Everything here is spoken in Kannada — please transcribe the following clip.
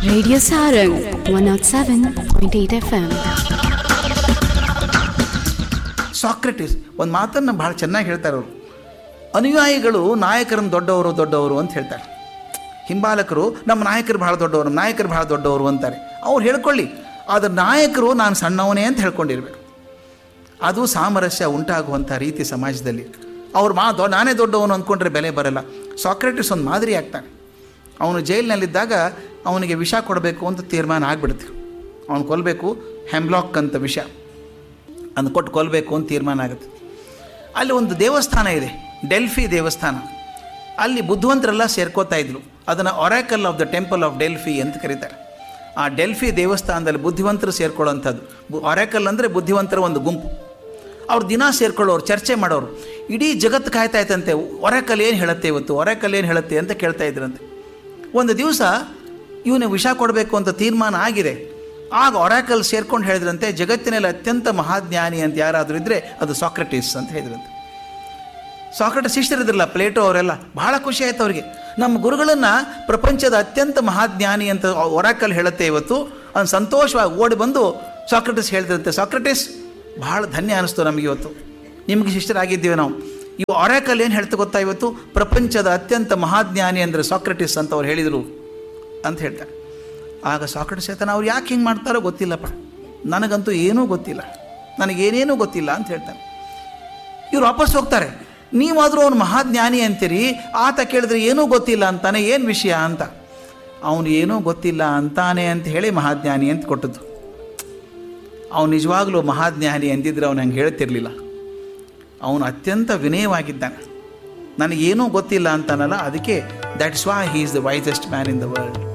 Radio Sarang 107.8 FM. ಸಾಕ್ರೆಟಿಸ್ ಒಂದು ಮಾತನ್ನು ಭಾಳ ಚೆನ್ನಾಗಿ ಹೇಳ್ತಾರೆ ಅವರು ಅನುಯಾಯಿಗಳು ನಾಯಕರನ್ನು ದೊಡ್ಡವರು ದೊಡ್ಡವರು ಅಂತ ಹೇಳ್ತಾರೆ ಹಿಂಬಾಲಕರು ನಮ್ಮ ನಾಯಕರು ಭಾಳ ದೊಡ್ಡವರು ನಮ್ಮ ನಾಯಕರು ಭಾಳ ದೊಡ್ಡವರು ಅಂತಾರೆ ಅವ್ರು ಹೇಳ್ಕೊಳ್ಳಿ ಆದರೆ ನಾಯಕರು ನಾನು ಸಣ್ಣವನೇ ಅಂತ ಹೇಳ್ಕೊಂಡಿರ್ಬೇಕು ಅದು ಸಾಮರಸ್ಯ ಉಂಟಾಗುವಂಥ ರೀತಿ ಸಮಾಜದಲ್ಲಿ ಅವ್ರು ಮಾ ದೊ ನಾನೇ ದೊಡ್ಡವನು ಅಂದ್ಕೊಂಡ್ರೆ ಬೆಲೆ ಬರಲ್ಲ ಸಾಕ್ರೆಟಿಸ್ ಒಂದು ಮಾದರಿ ಆಗ್ತಾನೆ ಅವನು ಜೈಲಿನಲ್ಲಿದ್ದಾಗ ಅವನಿಗೆ ವಿಷ ಕೊಡಬೇಕು ಅಂತ ತೀರ್ಮಾನ ಆಗಿಬಿಡುತ್ತೆ ಅವನು ಕೊಲ್ಲಬೇಕು ಹೆಮ್ಲಾಕ್ ಅಂತ ವಿಷ ಅದನ್ನು ಕೊಟ್ಟು ಕೊಲ್ಲಬೇಕು ಅಂತ ತೀರ್ಮಾನ ಆಗುತ್ತೆ ಅಲ್ಲಿ ಒಂದು ದೇವಸ್ಥಾನ ಇದೆ ಡೆಲ್ಫಿ ದೇವಸ್ಥಾನ ಅಲ್ಲಿ ಬುದ್ಧಿವಂತರೆಲ್ಲ ಸೇರ್ಕೋತಾ ಇದ್ರು ಅದನ್ನು oracle of the temple of Delphi ಅಂತ ಕರೀತಾರೆ ಆ ಡೆಲ್ಫಿ ದೇವಸ್ಥಾನದಲ್ಲಿ ಬುದ್ಧಿವಂತರು ಸೇರ್ಕೊಳ್ಳೋವಂಥದ್ದು ಬು ಒರಾಕಲ್ ಅಂದರೆ ಬುದ್ಧಿವಂತರ ಒಂದು ಗುಂಪು ಅವ್ರು ದಿನ ಸೇರ್ಕೊಳ್ಳೋರು ಚರ್ಚೆ ಮಾಡೋರು ಇಡೀ ಜಗತ್ತು ಕಾಯ್ತಾ ಇತ್ತಂತೆ ಒರಾಕಲ್ ಏನು ಹೇಳುತ್ತೆ ಇವತ್ತು ಒರಾಕಲ್ ಏನು ಹೇಳುತ್ತೆ ಅಂತ ಕೇಳ್ತಾ ಇದ್ರಂತೆ ಒಂದು ದಿವಸ ಇವನು ವಿಷ ಕೊಡಬೇಕು ಅಂತ ತೀರ್ಮಾನ ಆಗಿದೆ ಆಗ ಒರಾಕಲ್ ಸೇರ್ಕೊಂಡು ಹೇಳಿದ್ರಂತೆ ಜಗತ್ತಿನಲ್ಲಿ ಅತ್ಯಂತ ಮಹಾಜ್ಞಾನಿ ಅಂತ ಯಾರಾದರೂ ಇದ್ದರೆ ಅದು ಸಾಕ್ರೆಟಿಸ್ ಅಂತ ಹೇಳಿದ್ರಂತೆ ಸಾಕ್ರೆಟಿಸ್ ಶಿಷ್ಯರಿದ್ರಲ್ಲ ಪ್ಲೇಟೋ ಅವರೆಲ್ಲ ಬಹಳ ಖುಷಿ ಆಯ್ತು ಅವರಿಗೆ ನಮ್ಮ ಗುರುಗಳನ್ನು ಪ್ರಪಂಚದ ಅತ್ಯಂತ ಮಹಾಜ್ಞಾನಿ ಅಂತ ಒರಾಕಲ್ ಹೇಳುತ್ತೆ ಇವತ್ತು ಅವ್ನು ಸಂತೋಷವಾಗಿ ಓಡಿ ಬಂದು ಸಾಕ್ರೆಟಿಸ್ ಹೇಳಿದ್ರಂತೆ ಸಾಕ್ರೆಟಿಸ್ ಭಾಳ ಧನ್ಯ ಅನಿಸ್ತು ನಮಗೆ ಇವತ್ತು ನಿಮಗೆ ಶಿಷ್ಯರಾಗಿದ್ದೀವಿ ನಾವು ಇವು ಒರಾಕಲ್ ಏನು ಹೇಳ್ತಾ ಗೊತ್ತಾ ಇವತ್ತು ಪ್ರಪಂಚದ ಅತ್ಯಂತ ಮಹಾಜ್ಞಾನಿ ಅಂದರೆ ಸಾಕ್ರೆಟಿಸ್ ಅಂತ ಅವ್ರು ಹೇಳಿದರು ಅಂತ ಹೇಳ್ತಾರೆ ಆಗ ಸಾಕ್ರೆಟಿಸ್ ಹೇಳ್ತಾನೆ ಅವ್ರು ಯಾಕೆ ಹಿಂಗೆ ಮಾಡ್ತಾರೋ ಗೊತ್ತಿಲ್ಲಪ್ಪ ನನಗಂತೂ ಏನೂ ಗೊತ್ತಿಲ್ಲ ನನಗೇನೇನೂ ಗೊತ್ತಿಲ್ಲ ಅಂತ ಹೇಳ್ತಾನೆ ಇವ್ರು ವಾಪಸ್ ಹೋಗ್ತಾರೆ ನೀವಾದರೂ ಅವನು ಮಹಾಜ್ಞಾನಿ ಅಂತೀರಿ ಆತ ಕೇಳಿದ್ರೆ ಏನೂ ಗೊತ್ತಿಲ್ಲ ಅಂತಾನೆ ಏನು ವಿಷಯ ಅಂತ ಅವನು ಏನೂ ಗೊತ್ತಿಲ್ಲ ಅಂತಾನೆ ಅಂತ ಹೇಳಿ ಮಹಾಜ್ಞಾನಿ ಅಂತ ಕೊಟ್ಟದ್ದು ಅವನು ನಿಜವಾಗ್ಲೂ ಮಹಾಜ್ಞಾನಿ ಅಂದಿದ್ರೆ ಅವನು ಹಂಗೆ ಹೇಳ್ತಿರ್ಲಿಲ್ಲ ಅವನು ಅತ್ಯಂತ ವಿನಯವಾಗಿದ್ದಾನೆ ನನಗೇನೂ ಗೊತ್ತಿಲ್ಲ ಅಂತಾನಲ್ಲ ಅದಕ್ಕೆ that's why he is the wisest man in the world